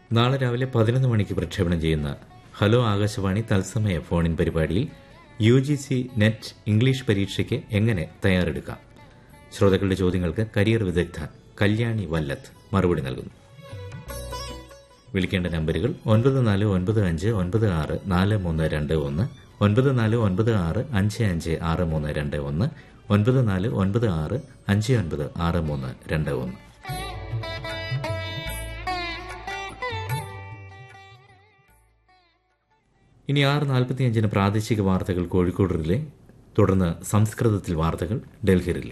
നാളെ രാവിലെ പതിനൊന്ന് മണിക്ക് പ്രക്ഷേപണം ചെയ്യുന്ന ഹലോ ആകാശവാണി തത്സമയ ഫോണിൻ പരിപാടിയിൽ U G C net English പരീക്ഷയ്ക്ക് എങ്ങനെ തയ്യാറെടുക്കാം ശ്രോതാക്കളുടെ ചോദ്യങ്ങൾക്ക് കരിയർ വിദഗ്ധ കല്യാണി വല്ലത്ത് മറുപടി നൽകുന്നു വിളിക്കേണ്ട നമ്പറുകൾ ഒൻപത് നാല് ഒൻപത് അഞ്ച് ഒൻപത് ആറ് നാല് മൂന്ന് രണ്ട് ഒന്ന് ഒൻപത് നാല് ഒൻപത് ആറ് അഞ്ച് അഞ്ച് ആറ് മൂന്ന് രണ്ട് ഒന്ന് ഒൻപത് നാല് ഒൻപത് ആറ് അഞ്ച് ഒൻപത് ആറ് മൂന്ന് രണ്ട് ഒന്ന് ഇനി ആറ് നാൽപ്പത്തിയഞ്ചിന് പ്രാദേശിക വാർത്തകൾ കോഴിക്കോട് റിലേ തുടർന്ന് സംസ്കൃതത്തിൽ വാർത്തകൾ ഡൽഹി റിലേ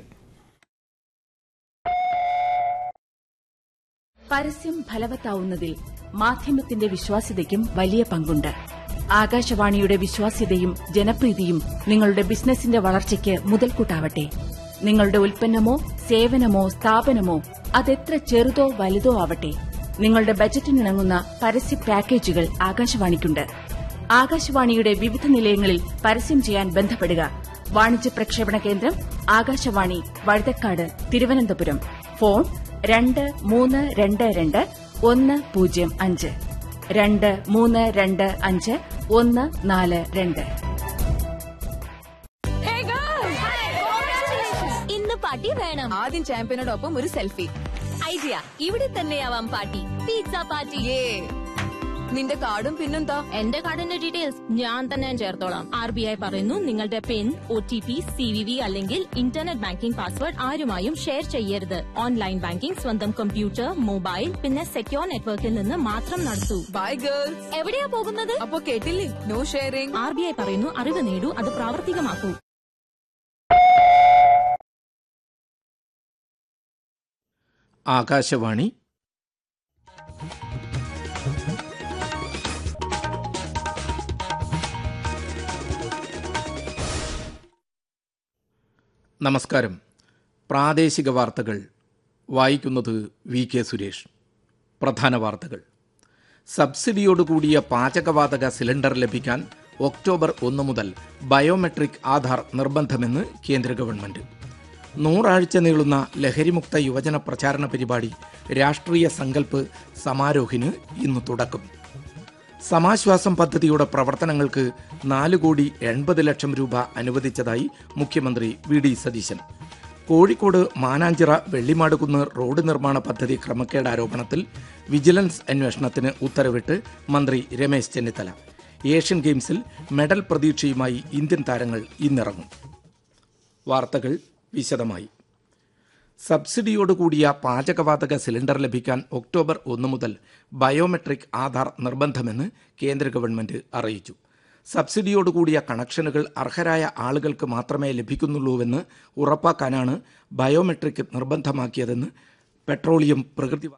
പരസ്യം ഫലവത്താവുന്നതിൽ മാധ്യമത്തിന്റെ വിശ്വാസ്യതയ്ക്കും വലിയ പങ്കുണ്ട് ആകാശവാണിയുടെ വിശ്വാസ്യതയും ജനപ്രീതിയും നിങ്ങളുടെ ബിസിനസിന്റെ വളർച്ചയ്ക്ക് മുതൽക്കൂട്ടാവട്ടെ നിങ്ങളുടെ ഉൽപ്പന്നമോ സേവനമോ സ്ഥാപനമോ അതെത്ര ചെറുതോ വലുതോ ആവട്ടെ നിങ്ങളുടെ ബജറ്റിനിണങ്ങുന്ന പരസ്യ പാക്കേജുകൾ ആകാശവാണിക്കുണ്ട് ആകാശവാണിയുടെ വിവിധ നിലയങ്ങളിൽ പരസ്യം ചെയ്യാൻ ബന്ധപ്പെടുക വാണിജ്യ പ്രക്ഷേപണ കേന്ദ്രം ആകാശവാണി വഴുതക്കാട് തിരുവനന്തപുരം ഫോൺ രണ്ട് മൂന്ന് രണ്ട് രണ്ട് ഒന്ന് പൂജ്യം അഞ്ച് രണ്ട് മൂന്ന് രണ്ട് അഞ്ച് ഒന്ന് നാല് രണ്ട് ഇന്ന് പാർട്ടി വേണം ആദ്യം ചാമ്പ്യനോടൊപ്പം ഒരു സെൽഫി ഐഡിയ ഇവിടെ തന്നെയാവാം പാർട്ടി പിസ്സ പാർട്ടി ഏ നിന്റെ കാർഡും പിന്നെന്താ എന്റെ കാർഡിന്റെ ഡീറ്റെയിൽസ് ഞാൻ തന്നെ ചേർത്തോളാം ആർ ബി ഐ പറയുന്നു നിങ്ങളുടെ PIN O T P C V V അല്ലെങ്കിൽ ഇന്റർനെറ്റ് ബാങ്കിംഗ് പാസ്വേഡ് ആരുമായും ഷെയർ ചെയ്യരുത് ഓൺലൈൻ ബാങ്കിംഗ് സ്വന്തം കമ്പ്യൂട്ടർ മൊബൈൽ പിന്നെ സെക്യോർ നെറ്റ്വർക്കിൽ നിന്ന് മാത്രം നടത്തൂ ബൈ ഗേൾസ് എവിടെയാ പോകുന്നത് അപ്പൊ കേട്ടില്ലേ no sharing R B I പറയുന്നു അറിവ് നേടൂ അത് പ്രാവർത്തികമാക്കൂ ആകാശവാണി നമസ്കാരം പ്രാദേശിക വാർത്തകൾ വായിക്കുന്നത് വി കെ സുരേഷ് പ്രധാന വാർത്തകൾ സബ്സിഡിയോടുകൂടിയ പാചകവാതക സിലിണ്ടർ ലഭിക്കാൻ ഒക്ടോബർ ഒന്ന് മുതൽ ബയോമെട്രിക് ആധാർ നിർബന്ധമെന്ന് കേന്ദ്ര ഗവൺമെന്റ് നൂറാഴ്ച നീളുന്ന ലഹരിമുക്ത യുവജന പ്രചാരണ പരിപാടി രാഷ്ട്രീയ സങ്കല്പ് സമാരോഹിന് ഇന്ന് തുടക്കം സമാശ്വാസം പദ്ധതിയുടെ പ്രവർത്തനങ്ങൾക്ക് നാല് കോടി എൺപത് ലക്ഷം രൂപ അനുവദിച്ചതായി മുഖ്യമന്ത്രി V D Satheesan Kozhikode Mananchira Vellimadukunnu road നിർമ്മാണ പദ്ധതി ക്രമക്കേട് ആരോപണത്തിൽ വിജിലൻസ് അന്വേഷണത്തിന് ഉത്തരവിട്ട് മന്ത്രി രമേശ് ചെന്നിത്തല ഏഷ്യൻ ഗെയിംസിൽ മെഡൽ പ്രതീക്ഷയുമായി ഇന്ത്യൻ താരങ്ങൾ ഇന്നിറങ്ങും വാർത്തകൾ വിശദമായി സബ്സിഡിയോടുകൂടിയ പാചകവാതക സിലിണ്ടർ ലഭിക്കാൻ ഒക്ടോബർ ഒന്ന് മുതൽ ബയോമെട്രിക് ആധാർ നിർബന്ധമെന്ന് കേന്ദ്ര ഗവൺമെന്റ് അറിയിച്ചു സബ്സിഡിയോടുകൂടിയ കണക്ഷനുകൾ അർഹരായ ആളുകൾക്ക് മാത്രമേ ലഭിക്കുന്നുള്ളൂവെന്ന് ഉറപ്പാക്കാനാണ് ബയോമെട്രിക് നിർബന്ധമാക്കിയതെന്ന് പെട്രോളിയം പ്രകൃതി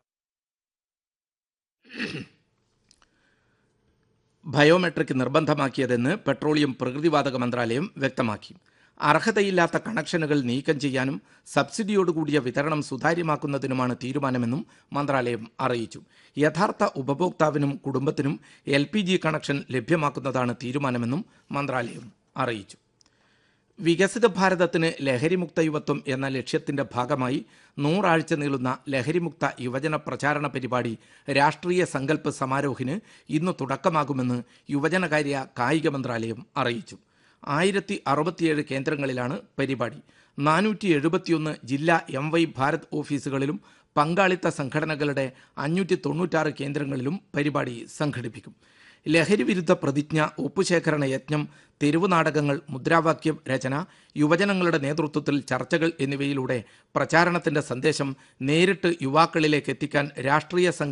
ബയോമെട്രിക് നിർബന്ധമാക്കിയതെന്ന് പെട്രോളിയം പ്രകൃതിവാതക മന്ത്രാലയം വ്യക്തമാക്കി അർഹതയില്ലാത്ത കണക്ഷനുകൾ നീക്കം ചെയ്യാനും സബ്സിഡിയോടുകൂടിയ വിതരണം സുതാര്യമാക്കുന്നതിനുമാണ് തീരുമാനമെന്നും മന്ത്രാലയം അറിയിച്ചു യഥാർത്ഥ ഉപഭോക്താവിനും കുടുംബത്തിനും എൽ പി ജി കണക്ഷൻ ലഭ്യമാക്കുന്നതാണ് തീരുമാനമെന്നും മന്ത്രാലയം അറിയിച്ചു വികസിത ഭാരതത്തിന് ലഹരിമുക്ത യുവത്വം എന്ന ലക്ഷ്യത്തിന്റെ ഭാഗമായി നൂറാഴ്ച നീളുന്ന ലഹരിമുക്ത യുവജന പ്രചാരണ പരിപാടി രാഷ്ട്രീയ സങ്കല്പ് സമാരോഹിന് ഇന്ന് തുടക്കമാകുമെന്ന് യുവജനകാര്യ കായിക മന്ത്രാലയം അറിയിച്ചു ആയിരത്തി അറുപത്തിയേഴ് കേന്ദ്രങ്ങളിലാണ് പരിപാടി നാനൂറ്റി എഴുപത്തിയൊന്ന് ജില്ലാ എം വൈ ഭാരത് ഓഫീസുകളിലും പങ്കാളിത്ത സംഘടനകളുടെ അഞ്ഞൂറ്റി തൊണ്ണൂറ്റാറ് കേന്ദ്രങ്ങളിലും പരിപാടി സംഘടിപ്പിക്കും ലഹരി വിരുദ്ധ പ്രതിജ്ഞ ഒപ്പുശേഖരണ യജ്ഞം തെരുവ് നാടകങ്ങൾ മുദ്രാവാക്യം രചന യുവജനങ്ങളുടെ നേതൃത്വത്തിൽ ചർച്ചകൾ എന്നിവയിലൂടെ പ്രചാരണത്തിന്റെ സന്ദേശം നേരിട്ട് യുവാക്കളിലേക്ക് എത്തിക്കാൻ രാഷ്ട്രീയ സംഘ